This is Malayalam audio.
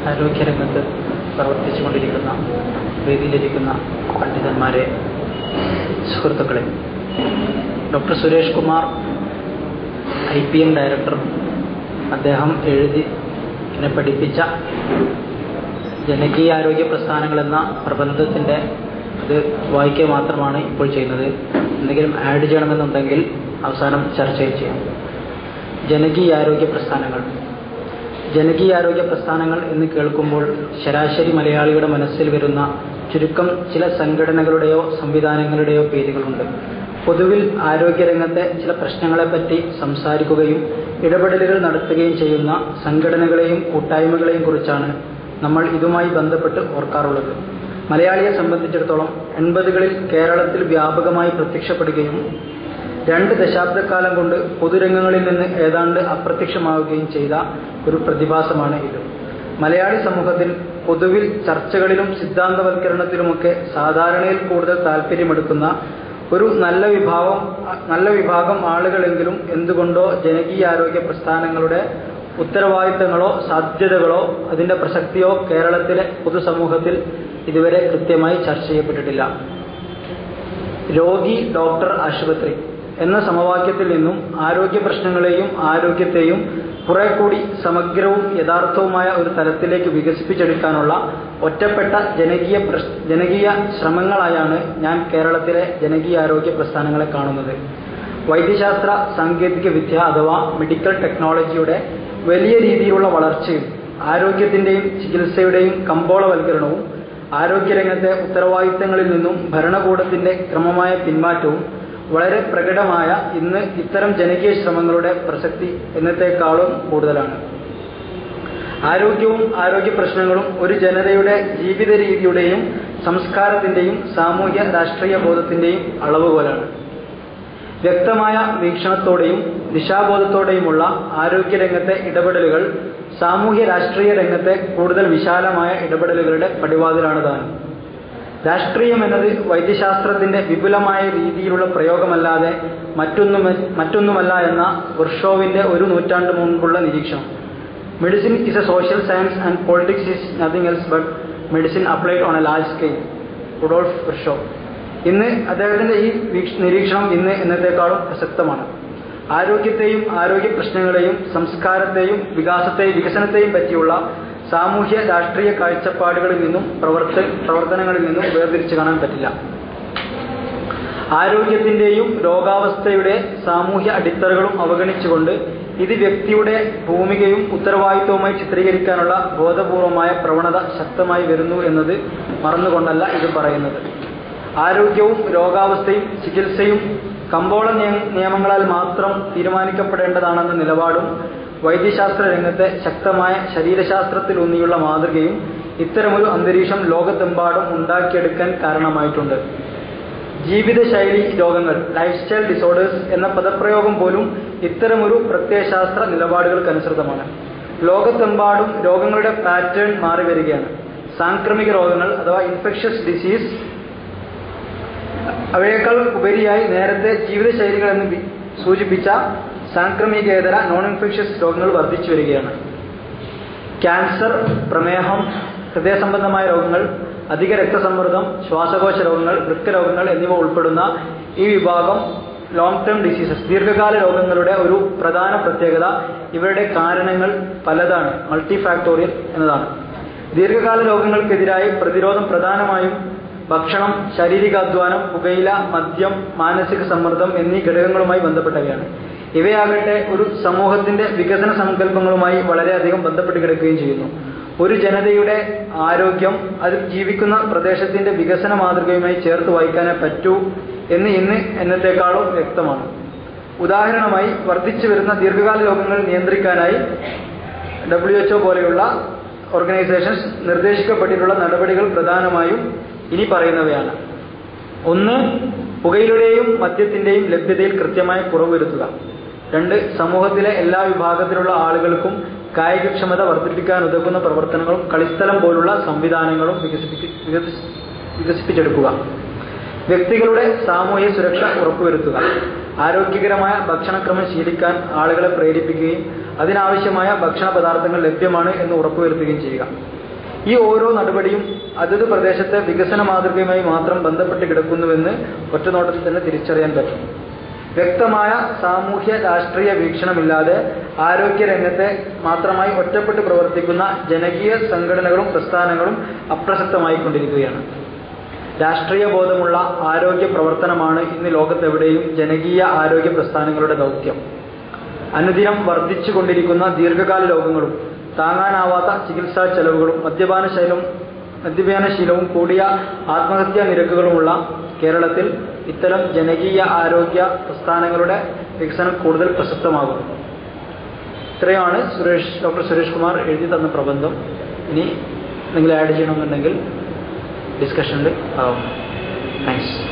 ആരോഗ്യരംഗത്ത് പ്രവർത്തിച്ചു കൊണ്ടിരിക്കുന്ന വേദിയിലിരിക്കുന്ന പണ്ഡിതന്മാരെ സുഹൃത്തുക്കളെ doctor Suresh Kumar I P M director അദ്ദേഹം എഴുതി എന്നെ പഠിപ്പിച്ച ജനകീയാരോഗ്യ പ്രസ്ഥാനങ്ങൾ എന്ന പ്രബന്ധത്തിൻ്റെ ഇത് വായിക്കുക മാത്രമാണ് ഇപ്പോൾ ചെയ്യുന്നത് എന്തെങ്കിലും ആഡ് ചെയ്യണമെന്നുണ്ടെങ്കിൽ അവസാനം ചർച്ചയിൽ ചെയ്യാം ജനകീയാരോഗ്യ പ്രസ്ഥാനങ്ങൾ ജനകീയാരോഗ്യ പ്രസ്ഥാനങ്ങൾ എന്ന് കേൾക്കുമ്പോൾ ശരാശരി മലയാളിയുടെ മനസ്സിൽ വരുന്ന ചുരുക്കം ചില സംഘടനകളുടെയോ സംവിധാനങ്ങളുടെയോ പേരുകളുണ്ട് പൊതുവിൽ ആരോഗ്യരംഗത്തെ ചില പ്രശ്നങ്ങളെപ്പറ്റി സംസാരിക്കുകയും ഇടപെടലുകൾ നടത്തുകയും ചെയ്യുന്ന സംഘടനകളെയും കൂട്ടായ്മകളെയും കുറിച്ചാണ് നമ്മൾ ഇതുമായി ബന്ധപ്പെട്ട് ഓർക്കാറുള്ളത് മലയാളിയെ സംബന്ധിച്ചിടത്തോളം എൺപതുകളിൽ കേരളത്തിൽ വ്യാപകമായി പ്രത്യക്ഷപ്പെടുകയും രണ്ട് ദശാബ്ദക്കാലം കൊണ്ട് പൊതുരംഗങ്ങളിൽ നിന്ന് ഏതാണ്ട് അപ്രത്യക്ഷമാവുകയും ചെയ്ത ഒരു പ്രതിഭാസമാണ് ഇത് മലയാളി സമൂഹത്തിൽ പൊതുവിൽ ചർച്ചകളിലും സിദ്ധാന്തവൽക്കരണത്തിലുമൊക്കെ സാധാരണയിൽ കൂടുതൽ താല്പര്യമെടുക്കുന്ന ഒരു നല്ല വിഭാഗം നല്ല വിഭാഗം ആളുകളെങ്കിലും എന്തുകൊണ്ടോ ജനകീയാരോഗ്യ പ്രസ്ഥാനങ്ങളുടെ ഉത്തരവാദിത്തങ്ങളോ സാധ്യതകളോ അതിൻ്റെ പ്രസക്തിയോ കേരളത്തിലെ പൊതുസമൂഹത്തിൽ ഇതുവരെ കൃത്യമായി ചർച്ച ചെയ്യപ്പെട്ടിട്ടില്ല രോഗി ഡോക്ടർ ആശുപത്രി എന്ന സമവാക്യത്തിൽ നിന്നും ആരോഗ്യ പ്രശ്നങ്ങളെയും ആരോഗ്യത്തെയും കുറെ കൂടി സമഗ്രവും യഥാർത്ഥവുമായ ഒരു തലത്തിലേക്ക് വികസിപ്പിച്ചെടുക്കാനുള്ള ഒറ്റപ്പെട്ട ജനകീയ ജനകീയ ശ്രമങ്ങളായാണ് ഞാൻ കേരളത്തിലെ ജനകീയാരോഗ്യ പ്രസ്ഥാനങ്ങളെ കാണുന്നത് വൈദ്യശാസ്ത്ര സാങ്കേതിക വിദ്യ അഥവാ മെഡിക്കൽ ടെക്നോളജിയുടെ വലിയ രീതിയിലുള്ള വളർച്ചയും ആരോഗ്യത്തിൻ്റെയും ചികിത്സയുടെയും കമ്പോളവൽക്കരണവും ആരോഗ്യരംഗത്തെ ഉത്തരവാദിത്തങ്ങളിൽ നിന്നും ഭരണകൂടത്തിൻ്റെ ക്രമമായ പിന്മാറ്റവും വളരെ പ്രകടമായ ഇന്ന് ഇത്തരം ജനകീയ ശ്രമങ്ങളുടെ പ്രസക്തി എന്നത്തേക്കാളും കൂടുതലാണ് ആരോഗ്യവും ആരോഗ്യ പ്രശ്നങ്ങളും ഒരു ജനതയുടെ ജീവിത രീതിയുടെയും സംസ്കാരത്തിൻ്റെയും സാമൂഹ്യ രാഷ്ട്രീയ ബോധത്തിൻ്റെയും അളവുകോലാണ് വ്യക്തമായ വീക്ഷണത്തോടെയും ദിശാബോധത്തോടെയുമുള്ള ആരോഗ്യരംഗത്തെ ഇടപെടലുകൾ സാമൂഹ്യ രാഷ്ട്രീയ രംഗത്തെ കൂടുതൽ വിശാലമായ ഇടപെടലുകളുടെ പടിവാതിലാണ് താനും രാഷ്ട്രീയം എന്നത് വൈദ്യശാസ്ത്രത്തിന്റെ വിപുലമായ രീതിയിലുള്ള പ്രയോഗമല്ലാതെ മറ്റൊന്നും മറ്റൊന്നുമല്ല എന്ന വർഷോവിന്റെ ഒരു നൂറ്റാണ്ട് മുൻപുള്ള നിരീക്ഷണം medicine is a social science and politics is nothing else but medicine applied on a large scale Rudolf Virchow ഇന്ന് അദ്ദേഹത്തിന്റെ ഈ നിരീക്ഷണം ഇന്ന് എന്നത്തേക്കാളും പ്രസക്തമാണ് ആരോഗ്യത്തെയും ആരോഗ്യ പ്രശ്നങ്ങളെയും സംസ്കാരത്തെയും വികാസത്തെയും വികസനത്തെയും പറ്റിയുള്ള സാമൂഹ്യ രാഷ്ട്രീയ കാഴ്ചപ്പാടുകളിൽ നിന്നും പ്രവർത്ത പ്രവർത്തനങ്ങളിൽ നിന്നും വേർതിരിച്ചു കാണാൻ പറ്റില്ല ആരോഗ്യത്തിന്റെയും രോഗാവസ്ഥയുടെ സാമൂഹ്യ അടിത്തറകളും അവഗണിച്ചുകൊണ്ട് ഇത് വ്യക്തിയുടെ ഭൂമികയും ഉത്തരവാദിത്വവുമായി ചിത്രീകരിക്കാനുള്ള ബോധപൂർവമായ പ്രവണത ശക്തമായി വരുന്നു എന്നത് മറന്നുകൊണ്ടല്ല ഇത് പറയുന്നത് ആരോഗ്യവും രോഗാവസ്ഥയും ചികിത്സയും കമ്പോള നിയമങ്ങളാൽ മാത്രം തീരുമാനിക്കപ്പെടേണ്ടതാണെന്ന നിലപാടും വൈദ്യശാസ്ത്ര രംഗത്തെ ശക്തമായ ശരീരശാസ്ത്രത്തിലൂന്നിയുള്ള മാതൃകയും ഇത്തരമൊരു അന്തരീക്ഷം ലോകത്തെമ്പാടും ഉണ്ടാക്കിയെടുക്കാൻ കാരണമായിട്ടുണ്ട് ജീവിതശൈലി രോഗങ്ങൾ ലൈഫ് സ്റ്റൈൽ ഡിസോർഡേഴ്സ് എന്ന പദപ്രയോഗം പോലും ഇത്തരമൊരു പ്രത്യയശാസ്ത്ര നിലപാടുകൾക്കനുസൃതമാണ് ലോകത്തെമ്പാടും രോഗങ്ങളുടെ പാറ്റേൺ മാറി വരികയാണ് സാംക്രമിക രോഗങ്ങൾ അഥവാ ഇൻഫെക്ഷ്യസ് ഡിസീസ് അവയേക്കാൾ ഉപരിയായി നേരത്തെ ജീവിതശൈലികൾ എന്ന് സൂചിപ്പിച്ച സാംക്രമികേതര നോൺ ഇൻഫെക്ഷ്യസ് രോഗങ്ങൾ വർദ്ധിച്ചു വരികയാണ് ക്യാൻസർ പ്രമേഹം ഹൃദയ സംബന്ധമായ രോഗങ്ങൾ അധിക രക്തസമ്മർദ്ദം ശ്വാസകോശ രോഗങ്ങൾ വൃക്കരോഗങ്ങൾ എന്നിവ ഉൾപ്പെടുന്ന ഈ വിഭാഗം ലോങ് ടേം ഡിസീസസ് ദീർഘകാല രോഗങ്ങളുടെ ഒരു പ്രധാന പ്രത്യേകത ഇവരുടെ കാരണങ്ങൾ പലതാണ് മൾട്ടിഫാക്ടോറിയൽ എന്നതാണ് ദീർഘകാല രോഗങ്ങൾക്കെതിരായി പ്രതിരോധം പ്രധാനമായും ഭക്ഷണം ശാരീരികാധ്വാനം പുകയില മദ്യം മാനസിക സമ്മർദ്ദം എന്നീ ഘടകങ്ങളുമായി ബന്ധപ്പെട്ടവയാണ് ഇവയാകട്ടെ ഒരു സമൂഹത്തിന്റെ വികസന സങ്കല്പങ്ങളുമായി വളരെയധികം ബന്ധപ്പെട്ട് കിടക്കുകയും ചെയ്യുന്നു ഒരു ജനതയുടെ ആരോഗ്യം അത് ജീവിക്കുന്ന പ്രദേശത്തിന്റെ വികസന മാതൃകയുമായി ചേർത്ത് വായിക്കാനേ പറ്റൂ എന്ന് ഇന്ന് എന്നത്തേക്കാളും വ്യക്തമാണ് ഉദാഹരണമായി വർദ്ധിച്ചു വരുന്ന ദീർഘകാല രോഗങ്ങൾ നിയന്ത്രിക്കാനായി ഡബ്ല്യു എച്ച്ഒ പോലെയുള്ള ഓർഗനൈസേഷൻസ് നിർദ്ദേശിക്കപ്പെട്ടിട്ടുള്ള നടപടികൾ പ്രധാനമായും ഇനി പറയുന്നവയാണ് ഒന്ന് പുകയിലുടെയും മദ്യത്തിന്റെയും ലഭ്യതയിൽ കൃത്യമായ കുറവ് വരുത്തുക രണ്ട് സമൂഹത്തിലെ എല്ലാ വിഭാഗത്തിലുള്ള ആളുകൾക്കും കായികക്ഷമത വർദ്ധിപ്പിക്കാൻ ഉതകുന്ന പ്രവർത്തനങ്ങളും കളിസ്ഥലം പോലുള്ള സംവിധാനങ്ങളും വികസിപ്പിച്ചെടുക്കുക വ്യക്തികളുടെ സാമൂഹ്യ സുരക്ഷ ഉറപ്പുവരുത്തുക ആരോഗ്യകരമായ ഭക്ഷണക്രമം ശീലിക്കാൻ ആളുകളെ പ്രേരിപ്പിക്കുകയും അതിനാവശ്യമായ ഭക്ഷണ പദാർത്ഥങ്ങൾ ലഭ്യമാണ് എന്ന് ഉറപ്പുവരുത്തുകയും ചെയ്യുക ഈ ഓരോ നടപടിയും അതത് പ്രദേശത്തെ വികസന മാതൃകയുമായി മാത്രം ബന്ധപ്പെട്ട് കിടക്കുന്നുവെന്ന് ഒറ്റനോട്ടത്തിൽ തന്നെ തിരിച്ചറിയാൻ പറ്റും വ്യക്തമായ സാമൂഹ്യ രാഷ്ട്രീയ വീക്ഷണമില്ലാതെ ആരോഗ്യ രംഗത്തെ മാത്രമായി ഒറ്റപ്പെട്ട് പ്രവർത്തിക്കുന്ന ജനകീയ സംഘടനകളും പ്രസ്ഥാനങ്ങളും അപ്രസക്തമായിക്കൊണ്ടിരിക്കുകയാണ് രാഷ്ട്രീയ ബോധമുള്ള ആരോഗ്യ പ്രവർത്തനമാണ് ഇന്ന് ലോകത്തെവിടെയും ജനകീയ ആരോഗ്യ പ്രസ്ഥാനങ്ങളുടെ ദൗത്യം അനുദിനം വർദ്ധിച്ചുകൊണ്ടിരിക്കുന്ന ദീർഘകാല രോഗങ്ങളും താങ്ങാനാവാത്ത ചികിത്സാ ചെലവുകളും മദ്യപാനശൈലവും മദ്യപാനശീലവും കൂടിയ ആത്മഹത്യാ നിരക്കുകളുമുള്ള കേരളത്തിൽ ഇത്തരം ജനകീയ ആരോഗ്യ പ്രസ്ഥാനങ്ങളുടെ വികസനം കൂടുതൽ പ്രസക്തമാകും ഇത്രയുമാണ് സുരേഷ് ഡോക്ടർ സുരേഷ് കുമാർ എഴുതി തന്ന പ്രബന്ധം ഇനി നിങ്ങൾ ആഡ് ചെയ്യണമെന്നുണ്ടെങ്കിൽ ഡിസ്കഷനിൽ ആവും താങ്ക്സ്